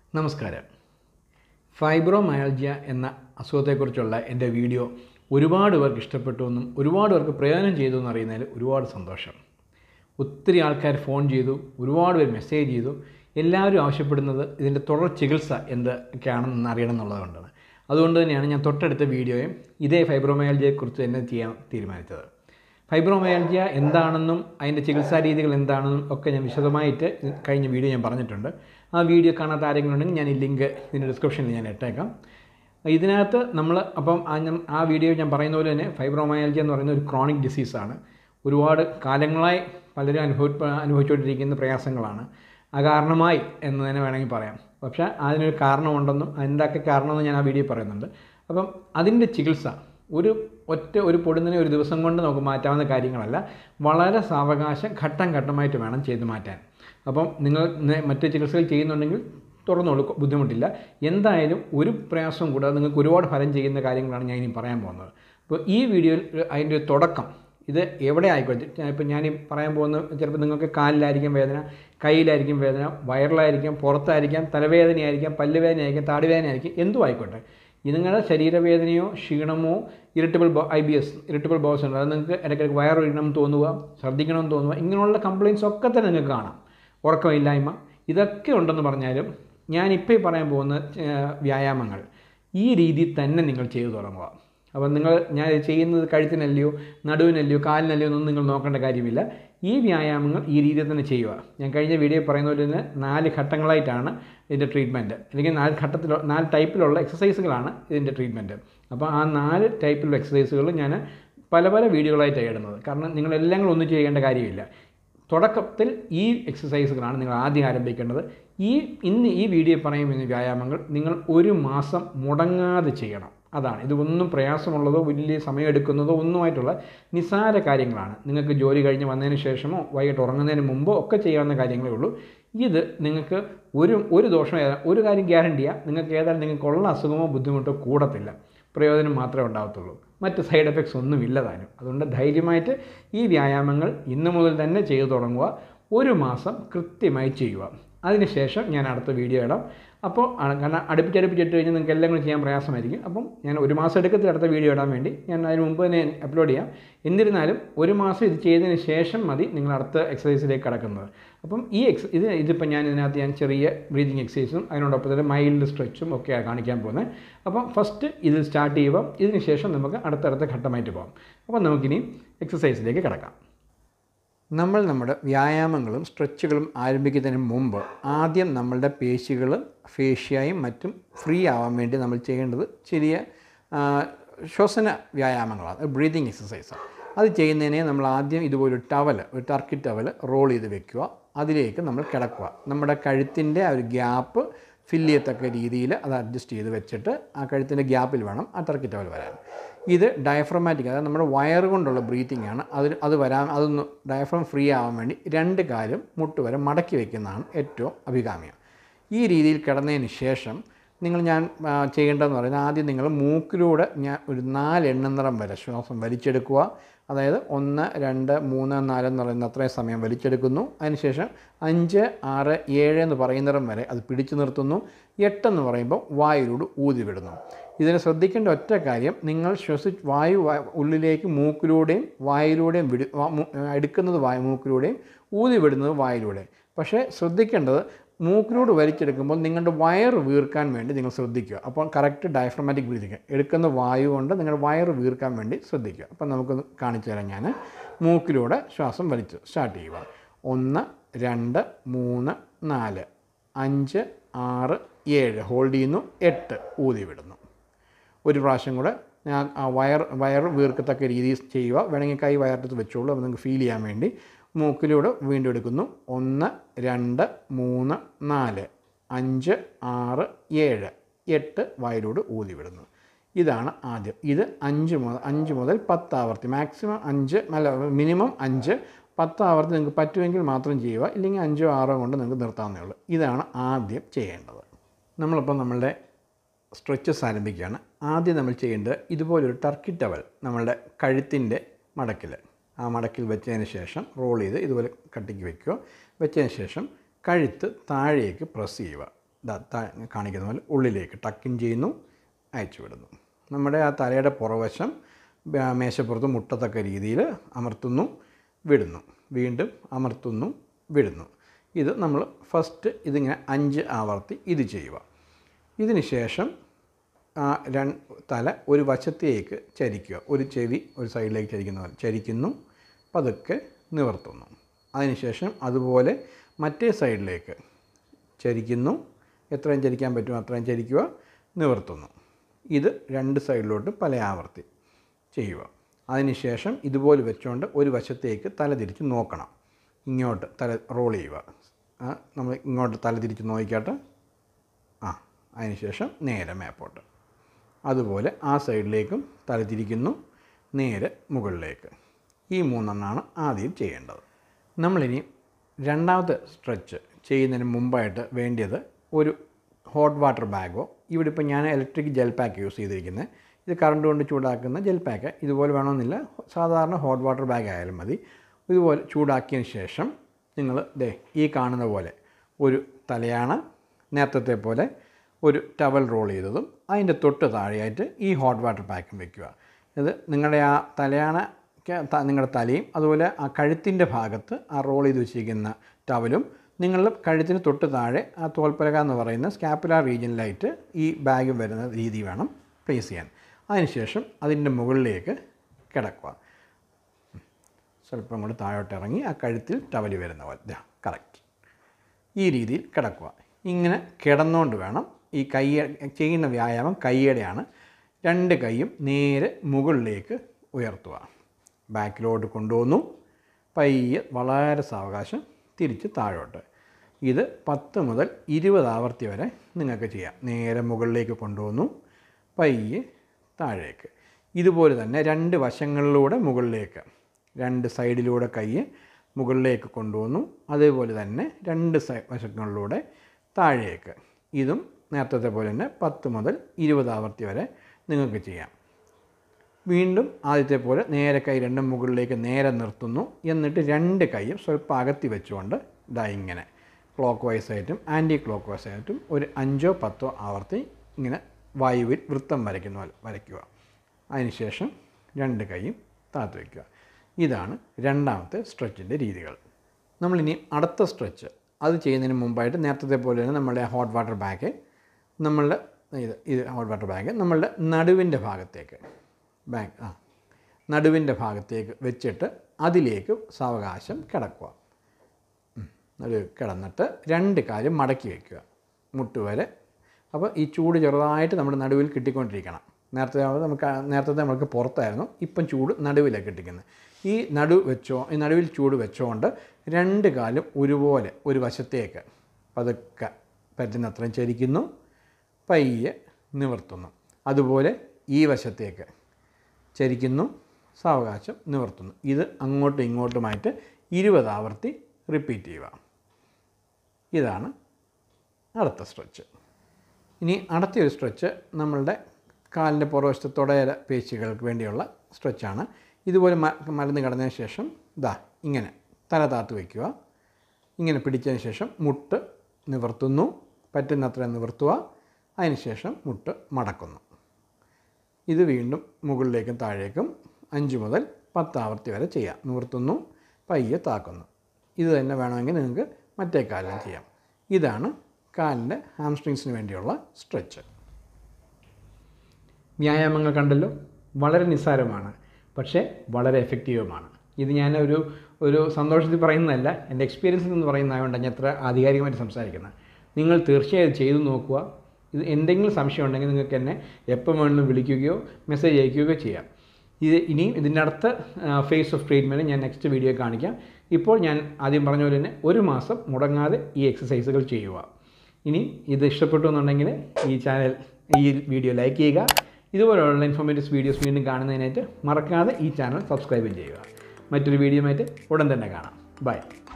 നമസ്കാരം ഫൈബ്രോമയാൾജിയ എന്ന അസുഖത്തെക്കുറിച്ചുള്ള എൻ്റെ വീഡിയോ ഒരുപാട് പേർക്ക് ഇഷ്ടപ്പെട്ടു എന്നും ഒരുപാട് പേർക്ക് പ്രയോജനം ചെയ്തു എന്ന് അറിയുന്നതിൽ ഒരുപാട് സന്തോഷം ഒത്തിരി ആൾക്കാർ ഫോൺ ചെയ്തു ഒരുപാട് പേര് മെസ്സേജ് ചെയ്തു എല്ലാവരും ആവശ്യപ്പെടുന്നത് ഇതിൻ്റെ തുടർ ചികിത്സ എന്തൊക്കെയാണെന്ന് അറിയണം എന്നുള്ളതുകൊണ്ടാണ് അതുകൊണ്ട് തന്നെയാണ് ഞാൻ തൊട്ടടുത്ത വീഡിയോയും ഇതേ ഫൈബ്രോമയാൾജിയെക്കുറിച്ച് തന്നെ ചെയ്യാൻ തീരുമാനിച്ചത് ഫൈബ്രോമയാൾജിയ എന്താണെന്നും അതിൻ്റെ ചികിത്സാ രീതികൾ എന്താണെന്നും ഒക്കെ ഞാൻ വിശദമായിട്ട് കഴിഞ്ഞ വീഡിയോ ഞാൻ പറഞ്ഞിട്ടുണ്ട് ആ വീഡിയോ കാണാത്ത ആരെങ്കിലും ഉണ്ടെങ്കിൽ ഞാൻ ഈ ലിങ്ക് ഇതിൻ്റെ ഡിസ്ക്രിപ്ഷനിൽ ഞാൻ ഇട്ടേക്കാം ഇതിനകത്ത് നമ്മൾ അപ്പം ആ ഞാൻ ആ വീഡിയോ ഞാൻ പറയുന്ന പോലെ തന്നെ ഫൈബ്രോമയാൾജിയ എന്ന് പറയുന്ന ഒരു ക്രോണിക് ഡിസീസാണ് ഒരുപാട് കാലങ്ങളായി പലരും അനുഭവ അനുഭവിച്ചുകൊണ്ടിരിക്കുന്ന പ്രയാസങ്ങളാണ് അകാരണമായി എന്ന് തന്നെ വേണമെങ്കിൽ പറയാം പക്ഷേ അതിനൊരു കാരണമുണ്ടെന്നും അതിൻ്റെയൊക്കെ കാരണമെന്ന് ഞാൻ ആ വീഡിയോ പറയുന്നുണ്ട് അപ്പം അതിൻ്റെ ചികിത്സ ഒരു ഒറ്റ ഒരു പൊടുന്നതിനെ ഒരു ദിവസം കൊണ്ട് നമുക്ക് മാറ്റാവുന്ന കാര്യങ്ങളല്ല വളരെ സാവകാശം ഘട്ടം ഘട്ടമായിട്ട് വേണം ചെയ്ത് മാറ്റാൻ അപ്പം നിങ്ങൾ നെ- മറ്റ് ചികിത്സകൾ ചെയ്യുന്നുണ്ടെങ്കിൽ തുറന്നോളൂ ബുദ്ധിമുട്ടില്ല എന്തായാലും ഒരു പ്രയാസവും കൂടാതെ നിങ്ങൾക്ക് ഒരുപാട് ഫലം ചെയ്യുന്ന കാര്യങ്ങളാണ് ഞാൻ ഇനി പറയാൻ പോകുന്നത് അപ്പോൾ ഈ വീഡിയോയിൽ അതിൻ്റെ ഒരു തുടക്കം ഇത് എവിടെ ആയിക്കോട്ടെ ഇപ്പം ഞാൻ ഈ പറയാൻ പോകുന്ന ചിലപ്പോൾ നിങ്ങൾക്ക് കാലിലായിരിക്കും വേദന കയ്യിലായിരിക്കും വേദന വയറിലായിരിക്കും പുറത്തായിരിക്കാം തലവേദനയായിരിക്കാം പല്ലുവേദനയായിരിക്കും താടിവേദനയായിരിക്കും എന്തും ആയിക്കോട്ടെ ഇത് നിങ്ങളുടെ ശരീരവേദനയോ ക്ഷീണമോ irritable I B S irritable bowel ഉണ്ട് അത് നിങ്ങൾക്ക് ഇടയ്ക്കിടയ്ക്ക് വയറൊഴിയണം തോന്നുക ഛർദ്ദിക്കണം തോന്നുക ഇങ്ങനെയുള്ള കംപ്ലയിൻസ് ഒക്കെ തന്നെ നിങ്ങൾക്ക് കാണാം ഉറക്കമില്ലായ്മ ഇതൊക്കെ ഉണ്ടെന്ന് പറഞ്ഞാലും ഞാനിപ്പോൾ ഈ പറയാൻ പോകുന്ന ഏഹ്, വ്യായാമങ്ങൾ ഈ രീതിയിൽ തന്നെ നിങ്ങൾ ചെയ്തു തുടങ്ങുക അപ്പം നിങ്ങൾ ഞാൻ ഇത് ചെയ്യുന്നത് കഴുത്തിനല്ലയോ നടുവിനല്ലയോ കാലിനല്ലയോ ഒന്നും നിങ്ങൾ നോക്കേണ്ട കാര്യമില്ല ഈ വ്യായാമങ്ങൾ ഈ രീതിയിൽ തന്നെ ചെയ്യുക ഞാൻ കഴിഞ്ഞ വീഡിയോ പറയുന്ന പോലെ തന്നെ നാല് ഘട്ടങ്ങളായിട്ടാണ് ഇതിൻ്റെ ട്രീറ്റ്മെൻറ്റ് അല്ലെങ്കിൽ നാല് ഘട്ടത്തിലോ നാല് ടൈപ്പിലുള്ള എക്സസൈസുകളാണ് ഇതിൻ്റെ ട്രീറ്റ്മെൻറ്റ് അപ്പോൾ ആ നാല് ടൈപ്പിലുള്ള എക്സസൈസുകൾ ഞാൻ പല പല വീഡിയോകളായിട്ടാണ് ഇടുന്നത് കാരണം നിങ്ങളെല്ലാം കൂടെ ഒന്നും ചെയ്യേണ്ട കാര്യമില്ല തുടക്കത്തിൽ ഈ എക്സസൈസുകളാണ് നിങ്ങൾ ആദ്യം ആരംഭിക്കേണ്ടത് ഈ ഇന്ന് ഈ വീഡിയോ പറയുന്ന വ്യായാമങ്ങൾ നിങ്ങൾ ഒരു മാസം മുടങ്ങാതെ ചെയ്യണം അതാണ് ഇതൊന്നും പ്രയാസമുള്ളതോ വലിയ സമയമെടുക്കുന്നതോ ഒന്നുമായിട്ടുള്ള നിസ്സാര കാര്യങ്ങളാണ് നിങ്ങൾക്ക് ജോലി കഴിഞ്ഞ് വന്നതിന് ശേഷമോ വൈകിട്ട് ഉറങ്ങുന്നതിന് മുമ്പോ ഒക്കെ ചെയ്യാവുന്ന കാര്യങ്ങളേ ഉള്ളൂ ഇത് നിങ്ങൾക്ക് ഒരു ഒരു ദോഷം ഏതാ- ഒരു കാര്യം ഗ്യാരണ്ടിയാണ് നിങ്ങൾക്ക് ഏതായാലും നിങ്ങൾക്കുള്ള അസുഖമോ ബുദ്ധിമുട്ടോ കൂടത്തില്ല പ്രയോജനം മാത്രമേ ഉണ്ടാകത്തുള്ളൂ മറ്റ് സൈഡ് എഫക്ട്സ് ഒന്നും ഇല്ല താനും അതുകൊണ്ട് ധൈര്യമായിട്ട് ഈ വ്യായാമങ്ങൾ ഇന്ന് മുതൽ തന്നെ ചെയ്തു തുടങ്ങുക ഒരു മാസം കൃത്യമായി ചെയ്യുക അതിനുശേഷം ഞാൻ അടുത്ത വീഡിയോ ഇടാം അപ്പോൾ ആ- കാരണം അടുപ്പിച്ചടുപ്പിച്ചിട്ട് കഴിഞ്ഞാൽ നിങ്ങൾക്ക് എല്ലാം കൂടി ചെയ്യാൻ പ്രയാസമായിരിക്കും അപ്പം ഞാൻ ഒരു മാസം എടുക്കത്തിൽ അടുത്ത വീഡിയോ ഇടാൻ വേണ്ടി ഞാൻ അതിന് മുമ്പ് തന്നെ അപ്ലോഡ് ചെയ്യാം എന്നിരുന്നാലും ഒരു മാസം ഇത് ചെയ്തതിന് ശേഷം മതി നിങ്ങൾ അടുത്ത എക്സസൈസിലേക്ക് കടക്കുന്നത് അപ്പം ഈ എക്സ് ഇത് ഇതിപ്പോൾ ഞാൻ ഇതിനകത്ത് ഞാൻ ചെറിയ ബ്രീതിങ് എക്സസൈസും അതിനോടൊപ്പം തന്നെ മൈൽഡ് സ്ട്രെച്ചും ഒക്കെയാണ് കാണിക്കാൻ പോകുന്നത് അപ്പം ഫസ്റ്റ് ഇത് സ്റ്റാർട്ട് ചെയ്യുമ്പോൾ ഇതിന് ശേഷം നമുക്ക് അടുത്തടുത്ത ഘട്ടമായിട്ട് പോകാം അപ്പം നമുക്കിനി എക്സസൈസിലേക്ക് കിടക്കാം നമ്മൾ നമ്മുടെ വ്യായാമങ്ങളും സ്ട്രെച്ചുകളും ആരംഭിക്കുന്നതിന് മുമ്പ് ആദ്യം നമ്മളുടെ പേശികളും ഫേഷ്യയും മറ്റും ഫ്രീ ആവാൻ വേണ്ടി നമ്മൾ ചെയ്യേണ്ടത് ചെറിയ ആ, ശ്വസന വ്യായാമങ്ങളാണ് ബ്രീതിങ് എക്സസൈസാണ് അത് ചെയ്യുന്നതിനെ നമ്മൾ ആദ്യം ഇതുപോലെ ടവൽ ഒരു ടർക്കി ടവൽ റോൾ ചെയ്ത് വെക്കുക അതിലേക്ക് നമ്മൾ കിടക്കുക നമ്മുടെ കഴുത്തിൻ്റെ ആ ഒരു ഗ്യാപ്പ് ഫില്ല് ചെയ്യത്തക്ക രീതിയിൽ അത് അഡ്ജസ്റ്റ് ചെയ്ത് വെച്ചിട്ട് ആ കഴുത്തിൻ്റെ ഗ്യാപ്പിൽ വേണം ആ ടർക്കി ടവൽ വരാൻ ഇത് ഡയഫ്രമാറ്റിക് അതായത് നമ്മുടെ വയർ കൊണ്ടുള്ള ബ്രീത്തിങ് ആണ് അതിൽ അത് വരാൻ അതൊന്ന് ഡയഫ്രം ഫ്രീ ആവാൻ വേണ്ടി രണ്ട് കാലും മുട്ട് വരെ മടക്കി വയ്ക്കുന്നതാണ് ഏറ്റവും അഭികാമ്യം ഈ രീതിയിൽ കിടന്നതിന് ശേഷം നിങ്ങൾ ഞാൻ ആ, ചെയ്യേണ്ടതെന്ന് പറയുന്നത് ആദ്യം നിങ്ങൾ മൂക്കിലൂടെ ഞാൻ ഒരു നാല് എണ്ണം വരെ ശ്വാസം വലിച്ചെടുക്കുക അതായത് ഒന്ന് രണ്ട് മൂന്ന് നാല് എന്ന് പറയുന്ന അത്രയും സമയം വലിച്ചെടുക്കുന്നു അതിനുശേഷം അഞ്ച് ആറ് ഏഴ് എന്ന് പറയുന്നിടം വരെ അത് പിടിച്ചു നിർത്തുന്നു എട്ടെന്ന് പറയുമ്പോൾ വായുവിലൂടെ ഊതി വിടുന്നു ഇതിന് ശ്രദ്ധിക്കേണ്ട ഒറ്റ കാര്യം നിങ്ങൾ ശ്വസി വായു വ- ഉള്ളിലേക്ക് മൂക്കിലൂടെയും വായിലൂടെയും വിടു വാ- മൂ- എടുക്കുന്നത് വായു മൂക്കിലൂടെയും ഊതി വിടുന്നത് വായിലൂടെയും പക്ഷേ ശ്രദ്ധിക്കേണ്ടത് മൂക്കിലൂടെ വലിച്ചെടുക്കുമ്പോൾ നിങ്ങളുടെ വയറ് വീർക്കാൻ വേണ്ടി നിങ്ങൾ ശ്രദ്ധിക്കുക അപ്പോൾ കറക്റ്റ് ഡയഫ്രമാറ്റിക് ബ്രീതിങ് എടുക്കുന്ന വായു കൊണ്ട് നിങ്ങളുടെ വയറ് വീർക്കാൻ വേണ്ടി ശ്രദ്ധിക്കുക അപ്പം നമുക്കൊന്ന് കാണിച്ചു തരാം ഞാൻ മൂക്കിലൂടെ ശ്വാസം വലിച്ചു സ്റ്റാർട്ട് ചെയ്യുക ഒന്ന് രണ്ട് മൂന്ന് നാല് അഞ്ച് ആറ് ഏഴ് ഹോൾഡ് ചെയ്യുന്നു എട്ട് ഊതി വിടുന്നു ഒരു പ്രാവശ്യം കൂടെ ഞാൻ ആ വയർ വയർ വീർക്കത്തക്ക രീതിയിൽ ചെയ്യുക വേണമെങ്കിൽ കൈ വയറത്ത് വെച്ചോളൂ അപ്പോൾ നിങ്ങൾക്ക് ഫീൽ ചെയ്യാൻ വേണ്ടി മൂക്കിലൂടെ വീണ്ടും എടുക്കുന്നു ഒന്ന് രണ്ട് മൂന്ന് നാല് അഞ്ച് ആറ് ഏഴ് എട്ട് വായിലൂടെ ഊതി വിടുന്നു ഇതാണ് ആദ്യം ഇത് അഞ്ച് മുതൽ അഞ്ച് മുതൽ പത്ത് ആവർത്തി മാക്സിമം അഞ്ച് അല്ല മിനിമം അഞ്ച് പത്ത് ആവർത്തി നിങ്ങൾക്ക് പറ്റുമെങ്കിൽ മാത്രം ചെയ്യുക ഇല്ലെങ്കിൽ അഞ്ചോ ആറോ കൊണ്ട് നിങ്ങൾക്ക് നിർത്താവുന്നേ ഉള്ളൂ ഇതാണ് ആദ്യം ചെയ്യേണ്ടത് നമ്മളിപ്പോൾ നമ്മളുടെ സ്ട്രെച്ചസ് ആരംഭിക്കുകയാണ് ആദ്യം നമ്മൾ ചെയ്യേണ്ടത് ഇതുപോലൊരു ടർക്കി ടവൽ നമ്മളുടെ കഴുത്തിൻ്റെ മടക്കിൽ ആ മടക്കിൽ വെച്ചതിന് ശേഷം റോൾ ചെയ്ത് ഇതുപോലെ കട്ടിക്ക് വെക്കുക വെച്ചതിന് ശേഷം കഴുത്ത് താഴേക്ക് പ്രസ് ചെയ്യുക ദാ താ- കാണിക്കുന്ന പോലെ ഉള്ളിലേക്ക് ടക്കിൻ ചെയ്യുന്നു അയച്ചു വിടുന്നു നമ്മുടെ ആ തലയുടെ പുറവശം ബ- മേശപ്പുറത്ത് മുട്ടത്തക്ക രീതിയിൽ അമർത്തുന്നു വിടുന്നു വീണ്ടും അമർത്തുന്നു വിടുന്നു ഇത് നമ്മൾ ഫസ്റ്റ് ഇതിങ്ങനെ അഞ്ച് ആവർത്തി ഇത് ചെയ്യുക ഇതിന് ശേഷം ആ രണ്ട് തല ഒരു വശത്തേക്ക് ചരിക്കുക ഒരു ചെവി ഒരു സൈഡിലേക്ക് ചരിക്കുന്ന പോലെ ചരിക്കുന്നു പതുക്കെ നിവർത്തുന്നു അതിനുശേഷം അതുപോലെ മറ്റേ സൈഡിലേക്ക് ചരിക്കുന്നു എത്രയും ചരിക്കാൻ പറ്റുമോ അത്രയും ചരിക്കുക നിവർത്തുന്നു ഇത് രണ്ട് സൈഡിലോട്ട് പല ആവർത്തി ചെയ്യുക അതിനുശേഷം ഇതുപോലെ വെച്ചുകൊണ്ട് ഒരു വശത്തേക്ക് തല തിരിച്ച് നോക്കണം ഇങ്ങോട്ട് തല റോൾ ചെയ്യുക ആ, നമ്മൾ ഇങ്ങോട്ട് തല തിരിച്ച് നോക്കിക്കാട്ട് ആ അതിനുശേഷം നേരെ മേപ്പോട്ട് അതുപോലെ ആ സൈഡിലേക്കും തല തിരിക്കുന്നു നേരെ മുകളിലേക്ക് ഈ മൂന്നെണ്ണമാണ് ആദ്യം ചെയ്യേണ്ടത് നമ്മളിനി രണ്ടാമത്തെ സ്ട്രെച്ച് ചെയ്യുന്നതിന് മുമ്പായിട്ട് വേണ്ടിയത് ഒരു ഹോട്ട് വാട്ടർ ബാഗോ ഇവിടെ ഇപ്പോൾ ഞാൻ ഇലക്ട്രിക് ജെൽ പാക്ക് യൂസ് ചെയ്തിരിക്കുന്നത് ഇത് കറണ്ട് കൊണ്ട് ചൂടാക്കുന്ന ജെൽ പാക്ക് ഇതുപോലെ വേണമെന്നില്ല സാധാരണ ഹോട്ട് വാട്ടർ ബാഗ് ആയാലും മതി ഇതുപോലെ ചൂടാക്കിയതിന് ശേഷം നിങ്ങൾ ദേ ഈ കാണുന്ന പോലെ ഒരു തലയാണ നേരത്തെ പോലെ ഒരു ടവൽ റോൾ ചെയ്തതും അതിൻ്റെ തൊട്ട് താഴെയായിട്ട് ഈ ഹോട്ട് വാട്ടർ പാക്കും വെക്കുക ഇത് നിങ്ങളുടെ ആ തലയാണ നിങ്ങളുടെ തലയും അതുപോലെ ആ കഴുത്തിൻ്റെ ഭാഗത്ത് ആ റോൾ ചെയ്ത് വെച്ചിരിക്കുന്ന ടവലും നിങ്ങളുടെ കഴുത്തിന് തൊട്ട് താഴെ ആ തോൽപ്പലക എന്ന് പറയുന്ന സ്കാപ്പുലാർ റീജിയനിലായിട്ട് ഈ ബാഗ് വരുന്ന രീതി വേണം പ്ലേസ് ചെയ്യാൻ അതിനുശേഷം അതിൻ്റെ മുകളിലേക്ക് കിടക്കുക സ്വല്പം കൂടി താഴോട്ട് ഇറങ്ങി ആ കഴുത്തിൽ ടവൽ വരുന്ന പോലെ കറക്റ്റ് ഈ രീതിയിൽ കിടക്കുക ഇങ്ങനെ കിടന്നുകൊണ്ട് വേണം ഈ കൈ ചെയ്യുന്ന വ്യായാമം കൈയുടെയാണ് രണ്ട് കൈയും നേരെ മുകളിലേക്ക് ഉയർത്തുക ബാക്കിലോട്ട് കൊണ്ടുവന്നു പയ്യെ വളരെ സാവകാശം തിരിച്ച് താഴോട്ട് ഇത് പത്ത് മുതൽ ഇരുപത് ആവർത്തി വരെ നിങ്ങൾക്ക് ചെയ്യാം നേരെ മുകളിലേക്ക് കൊണ്ടുവന്നു പയ്യെ താഴേക്ക് ഇതുപോലെ തന്നെ രണ്ട് വശങ്ങളിലൂടെ മുകളിലേക്ക് രണ്ട് സൈഡിലൂടെ കൈ മുകളിലേക്ക് കൊണ്ടുവന്നു അതേപോലെ തന്നെ രണ്ട് സൈ വശങ്ങളിലൂടെ താഴേക്ക് ഇതും നേരത്തെ പോലെ തന്നെ പത്ത് മുതൽ ഇരുപത് ആവർത്തി വരെ നിങ്ങൾക്ക് ചെയ്യാം വീണ്ടും ആദ്യത്തെ പോലെ നേരെ കൈ രണ്ടും മുകളിലേക്ക് നേരെ നിർത്തുന്നു എന്നിട്ട് രണ്ട് കൈയും സ്വല്പം അകത്തി വെച്ചുകൊണ്ട് ഇതാ ഇങ്ങനെ ക്ലോക്ക് വൈസ് ആയിട്ടും ആൻറ്റി ക്ലോക്ക് വൈസ് ആയിട്ടും ഒരു അഞ്ചോ പത്തോ ആവർത്തി ഇങ്ങനെ വായുവിൽ വൃത്തം വരയ്ക്കുന്ന പോലെ വരയ്ക്കുക അതിനുശേഷം രണ്ട് കൈയും താത്ത് വയ്ക്കുക ഇതാണ് രണ്ടാമത്തെ സ്ട്രെച്ചിൻ്റെ രീതികൾ നമ്മളിനി അടുത്ത സ്ട്രെച്ച് അത് ചെയ്യുന്നതിന് മുമ്പായിട്ട് നേരത്തെ പോലെ തന്നെ നമ്മളുടെ ഹോട്ട് വാട്ടർ ബാഗ് നമ്മളുടെ ഇത് ഇത് ഹോട്ട് വാട്ടർ ബാഗ് നമ്മളുടെ നടുവിൻ്റെ ഭാഗത്തേക്ക് ബാഗ് ആ നടുവിൻ്റെ ഭാഗത്തേക്ക് വെച്ചിട്ട് അതിലേക്ക് സാവകാശം കിടക്കുക ഉം. ഒരു കിടന്നിട്ട് രണ്ട് കാലും മടക്കി വയ്ക്കുക മുട്ടുവരെ അപ്പോൾ ഈ ചൂട് ചെറുതായിട്ട് നമ്മുടെ നടുവിൽ കിട്ടിക്കൊണ്ടിരിക്കണം നേരത്തെ ആവുമ്പോൾ നമുക്ക് ആ- നേരത്തെ നമുക്ക് പുറത്തായിരുന്നു ഇപ്പം ചൂട് നടുവിലാണ് കിട്ടിക്കുന്നത് ഈ നടു വെച്ചോ ഈ നടുവിൽ ചൂട് വെച്ചോണ്ട് രണ്ട് കാലും ഒരുപോലെ ഒരു വശത്തേക്ക് പതുക്കെ പറ്റുന്നത്രയും ചരിക്കുന്നു പയ്യെ നിവർത്തുന്നു അതുപോലെ ഈ വശത്തേക്ക് ചരിക്കുന്നു സാവകാശം നിവർത്തുന്നു ഇത് അങ്ങോട്ടും ഇങ്ങോട്ടുമായിട്ട് ഇരുപത് ആവർത്തി റിപ്പീറ്റ് ചെയ്യുക ഇതാണ് അടുത്ത സ്ട്രെച്ച് ഇനി അടുത്തൊരു സ്ട്രെച്ച് നമ്മളുടെ കാലിൻ്റെ പുറവശത്തെ തുടയര പേശികൾക്ക് വേണ്ടിയുള്ള സ്ട്രെച്ചാണ് ഇതുപോലെ മ മരുന്ന് കിടന്നതിന് ശേഷം ഇതാ ഇങ്ങനെ തല താത്ത് വയ്ക്കുക ഇങ്ങനെ പിടിച്ചതിന് ശേഷം മുട്ട് നിവർത്തുന്നു പറ്റുന്നത്ര നിവർത്തുക അതിനുശേഷം മുട്ട് മടക്കുന്നു ഇത് വീണ്ടും മുകളിലേക്കും താഴേക്കും അഞ്ച് മുതൽ പത്ത് ആവർത്തി വരെ ചെയ്യാം നിവർത്തുന്നു പയ്യെ താക്കുന്നു ഇത് തന്നെ വേണമെങ്കിൽ നിങ്ങൾക്ക് മറ്റേ കാലിലും ചെയ്യാം ഇതാണ് കാലിൻ്റെ ഹാംസ്ട്രിങ്സിന് വേണ്ടിയുള്ള സ്ട്രെച്ച് വ്യായാമങ്ങൾ കണ്ടല്ലോ വളരെ നിസ്സാരമാണ് പക്ഷേ വളരെ എഫക്റ്റീവുമാണ് ഇത് ഞാൻ ഒരു ഒരു സന്തോഷത്തിൽ പറയുന്നതല്ല എൻ്റെ എക്സ്പീരിയൻസിൽ നിന്ന് പറയുന്നതായതുകൊണ്ട് ഞാൻ എത്ര ആധികാരികമായിട്ട് സംസാരിക്കുന്നത് നിങ്ങൾ തീർച്ചയായും ചെയ്തു നോക്കുക ഇത് എന്തെങ്കിലും സംശയം ഉണ്ടെങ്കിൽ നിങ്ങൾക്ക് എന്നെ എപ്പോൾ വേണമെങ്കിലും വിളിക്കുകയോ മെസ്സേജ് അയക്കുകയോ ചെയ്യാം ഇത് ഇനിയും ഇതിൻ്റെ അടുത്ത ഫേസ് ഓഫ് ട്രീറ്റ്മെൻറ്റ് ഞാൻ നെക്സ്റ്റ് വീഡിയോ കാണിക്കാം ഇപ്പോൾ ഞാൻ ആദ്യം പറഞ്ഞ പോലെ തന്നെ ഒരു മാസം മുടങ്ങാതെ ഈ എക്സസൈസുകൾ ചെയ്യുക ഇനി ഇത് ഇഷ്ടപ്പെട്ടു എന്നുണ്ടെങ്കിൽ ഈ ചാനൽ ഈ വീഡിയോ ലൈക്ക് ചെയ്യുക ഇതുപോലെയുള്ള ഇൻഫോർമേറ്റീവ് വീഡിയോസ് വീണ്ടും കാണുന്നതിനായിട്ട് മറക്കാതെ ഈ ചാനൽ സബ്സ്ക്രൈബ് ചെയ്യുക മറ്റൊരു വീഡിയോയുമായിട്ട് ഉടൻ തന്നെ കാണാം ബൈ